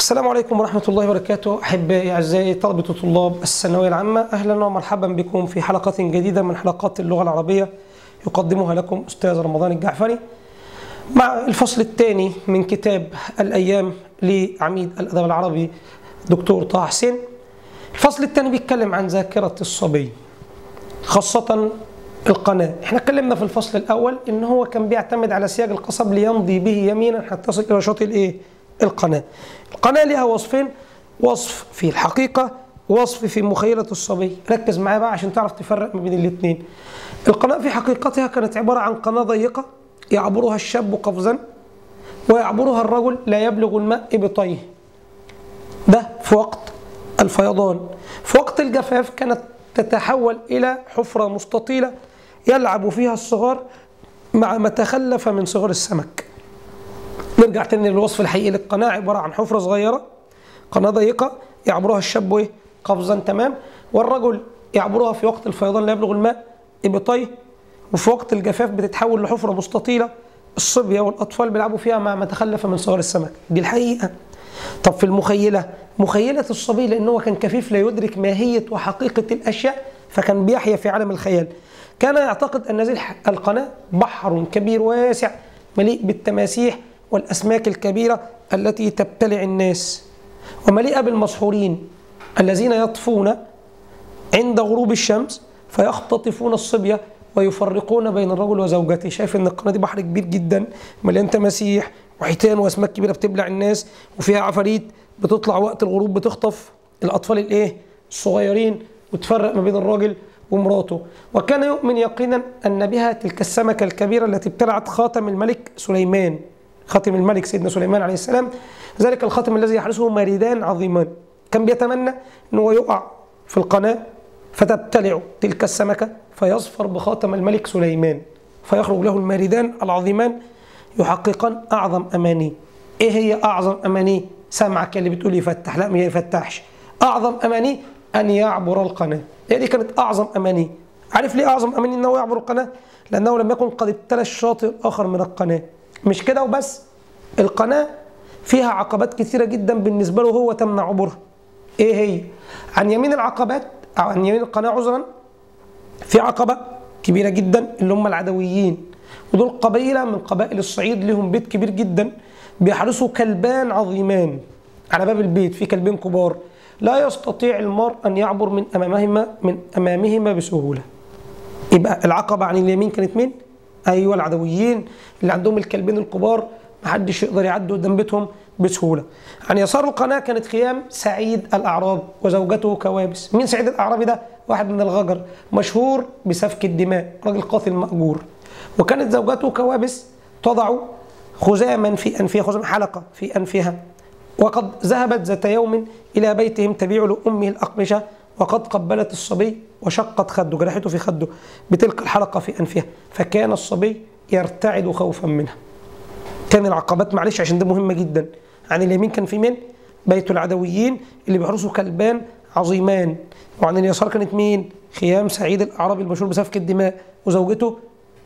السلام عليكم ورحمة الله وبركاته أحبائي أعزائي طلبة وطلاب الثانوية العامة أهلا ومرحبا بكم في حلقة جديدة من حلقات اللغة العربية يقدمها لكم أستاذ رمضان الجعفري مع الفصل الثاني من كتاب الأيام لعميد الأدب العربي دكتور طه حسين الفصل الثاني بيتكلم عن ذاكرة الصبي خاصة القناة احنا اتكلمنا في الفصل الأول إن هو كان بيعتمد على سياج القصب ليمضي به يمينا حتى يصل إلى شاطئ الإيه؟ القناة القناة لها وصفين وصف في الحقيقة وصف في مخيلة الصبي ركز معايا بقى عشان تعرف تفرق ما بين الاثنين القناة في حقيقتها كانت عبارة عن قناة ضيقة يعبرها الشاب قفزا ويعبرها الرجل لا يبلغ الماء بطيه ده في وقت الفيضان في وقت الجفاف كانت تتحول إلى حفرة مستطيلة يلعب فيها الصغار مع ما تخلف من صغار السمك نرجع تاني للوصف الحقيقي للقناة عبارة عن حفرة صغيرة قناة ضيقة يعبرها الشاب ايه قفزا تمام والرجل يعبرها في وقت الفيضان لا يبلغ الماء إبطيه وفي وقت الجفاف بتتحول لحفرة مستطيلة الصبية والأطفال بيلعبوا فيها مع ما تخلف من صغار السمك دي الحقيقة طب في المخيلة مخيلة الصبي لأنه هو كان كفيف لا يدرك ماهية وحقيقة الأشياء فكان بيحيا في عالم الخيال كان يعتقد أن هذه القناة بحر كبير واسع مليء بالتماسيح والأسماك الكبيرة التي تبتلع الناس ومليئة بالمسحورين الذين يطفون عند غروب الشمس فيختطفون الصبية ويفرقون بين الرجل وزوجته شايف ان القناه دي بحر كبير جدا مليان تماسيح وحيتان واسماك كبيره بتبلع الناس وفيها عفاريت بتطلع وقت الغروب بتخطف الاطفال الايه الصغيرين وتفرق ما بين الراجل ومراته وكان يؤمن يقينا ان بها تلك السمكه الكبيره التي ابتلعت خاتم الملك سليمان خاتم الملك سيدنا سليمان عليه السلام ذلك الخاتم الذي يحرسه ماريدان عظيمان كان بيتمنى ان هو يقع في القناه فتبتلع تلك السمكه فيظفر بخاتم الملك سليمان فيخرج له الماردان العظيمان يحققان اعظم اماني ايه هي اعظم اماني سمعك اللي بتقول يفتح لا ما يفتحش اعظم اماني ان يعبر القناه هي دي كانت اعظم اماني عارف ليه اعظم اماني انه يعبر القناه لانه لم يكن قد ابتلى الشاطئ الاخر من القناه مش كده وبس القناه فيها عقبات كثيره جدا بالنسبه له هو تمنع عبورها ايه هي عن يمين العقبات او عن يمين القناه عذرا في عقبة كبيرة جدا اللي هم العدويين ودول قبيلة من قبائل الصعيد لهم بيت كبير جدا بيحرسوا كلبان عظيمان على باب البيت في كلبين كبار لا يستطيع المرء أن يعبر من أمامهما من أمامهما بسهولة يبقى العقبة عن اليمين كانت مين؟ أيوة العدويين اللي عندهم الكلبين الكبار محدش يقدر يعدي قدام بيتهم بسهولة عن يسار القناة كانت خيام سعيد الأعراب وزوجته كوابس مين سعيد الأعرابي ده؟ واحد من الغجر مشهور بسفك الدماء راجل قاتل مأجور وكانت زوجته كوابس تضع خزاما في أنفها خزام حلقة في أنفها وقد ذهبت ذات يوم إلى بيتهم تبيع لأمه الأقمشة وقد قبلت الصبي وشقت خده جرحته في خده بتلك الحلقة في أنفها فكان الصبي يرتعد خوفا منها كان العقبات معلش عشان ده مهمة جدا عن اليمين كان في مين؟ بيت العدويين اللي بيحرسوا كلبان عظيمان وعن اليسار كانت مين؟ خيام سعيد الأعرابي المشهور بسفك الدماء وزوجته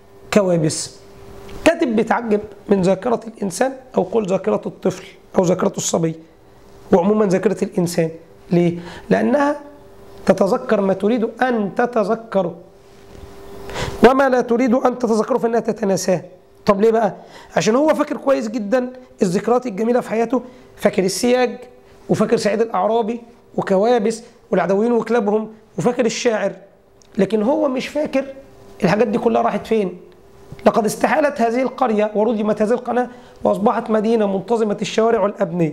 كوابس كاتب بيتعجب من ذاكرة الإنسان أو قول ذاكرة الطفل أو ذاكرة الصبي وعموما ذاكرة الإنسان ليه؟ لأنها تتذكر ما تريد أن تتذكره وما لا تريد أن تتذكره فإنها تتناساه طب ليه بقى؟ عشان هو فاكر كويس جدا الذكريات الجميلة في حياته فاكر السياج وفاكر سعيد الأعرابي وكوابس والعدويين وكلابهم وفاكر الشاعر لكن هو مش فاكر الحاجات دي كلها راحت فين لقد استحالت هذه القرية وردمت هذه القناة وأصبحت مدينة منتظمة الشوارع والأبنية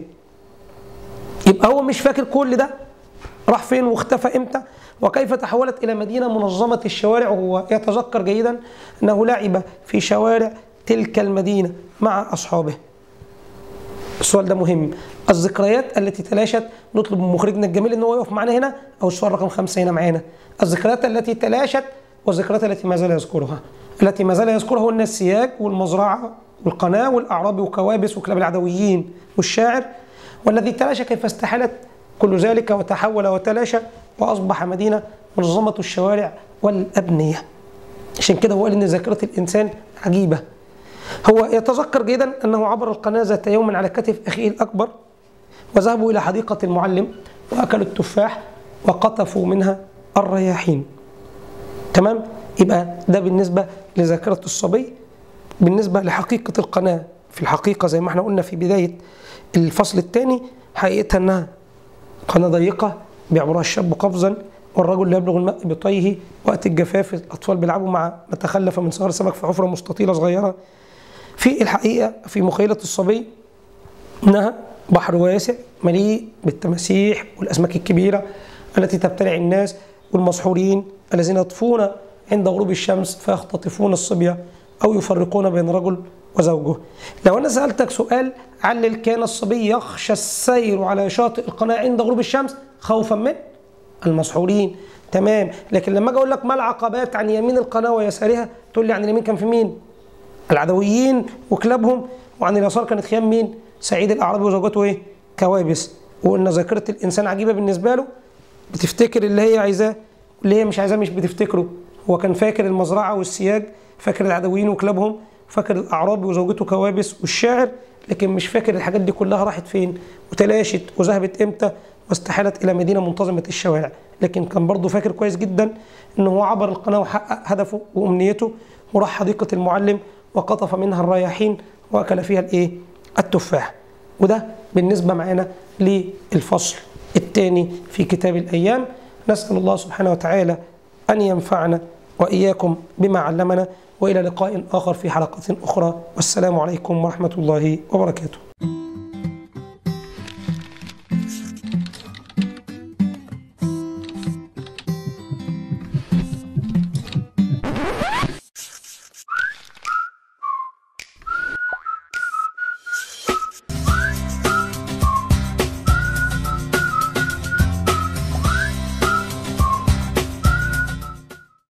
يبقى هو مش فاكر كل ده راح فين واختفى امتى وكيف تحولت إلى مدينة منظمة الشوارع وهو يتذكر جيدا أنه لعب في شوارع تلك المدينة مع أصحابه السؤال ده مهم الذكريات التي تلاشت نطلب من مخرجنا الجميل ان هو يقف معانا هنا او السؤال رقم خمسة هنا معانا الذكريات التي تلاشت والذكريات التي ما زال يذكرها التي ما زال يذكرها هن السياج والمزرعة والقناة والأعراب وكوابس وكلاب العدويين والشاعر والذي تلاشى كيف استحالت كل ذلك وتحول وتلاشى وأصبح مدينة منظمة الشوارع والأبنية عشان كده هو قال إن ذاكرة الإنسان عجيبة هو يتذكر جيدا أنه عبر القناة ذات يوم على كتف أخيه الأكبر وذهبوا إلى حديقة المعلم وأكلوا التفاح وقطفوا منها الرياحين تمام يبقى ده بالنسبة لذاكرة الصبي بالنسبة لحقيقة القناة في الحقيقة زي ما احنا قلنا في بداية الفصل الثاني حقيقتها انها قناة ضيقة بيعبرها الشاب قفزا والرجل لا يبلغ الماء بطيه وقت الجفاف الأطفال بيلعبوا مع ما تخلف من صغار سمك في حفرة مستطيلة صغيرة في الحقيقة في مخيلة الصبي انها بحر واسع مليء بالتماسيح والاسماك الكبيره التي تبتلع الناس والمسحورين الذين يطفون عند غروب الشمس فيختطفون الصبيه او يفرقون بين رجل وزوجه. لو انا سالتك سؤال علل كان الصبي يخشى السير على شاطئ القناه عند غروب الشمس خوفا من المسحورين تمام لكن لما اجي اقول لك ما العقبات عن يمين القناه ويسارها تقول لي عن اليمين كان في مين؟ العدويين وكلابهم وعن اليسار كانت خيام مين؟ سعيد الاعرابي وزوجته ايه؟ كوابس وان ذاكره الانسان عجيبه بالنسبه له بتفتكر اللي هي عايزاه واللي هي مش عايزاه مش بتفتكره هو كان فاكر المزرعه والسياج فاكر العدويين وكلابهم فاكر الاعرابي وزوجته كوابس والشاعر لكن مش فاكر الحاجات دي كلها راحت فين وتلاشت وذهبت امتى واستحالت الى مدينه منتظمه الشوارع لكن كان برضه فاكر كويس جدا ان هو عبر القناه وحقق هدفه وامنيته وراح حديقه المعلم وقطف منها الرياحين واكل فيها الايه التفاح وده بالنسبه معانا للفصل الثاني في كتاب الايام نسال الله سبحانه وتعالى ان ينفعنا واياكم بما علمنا والى لقاء اخر في حلقه اخرى والسلام عليكم ورحمه الله وبركاته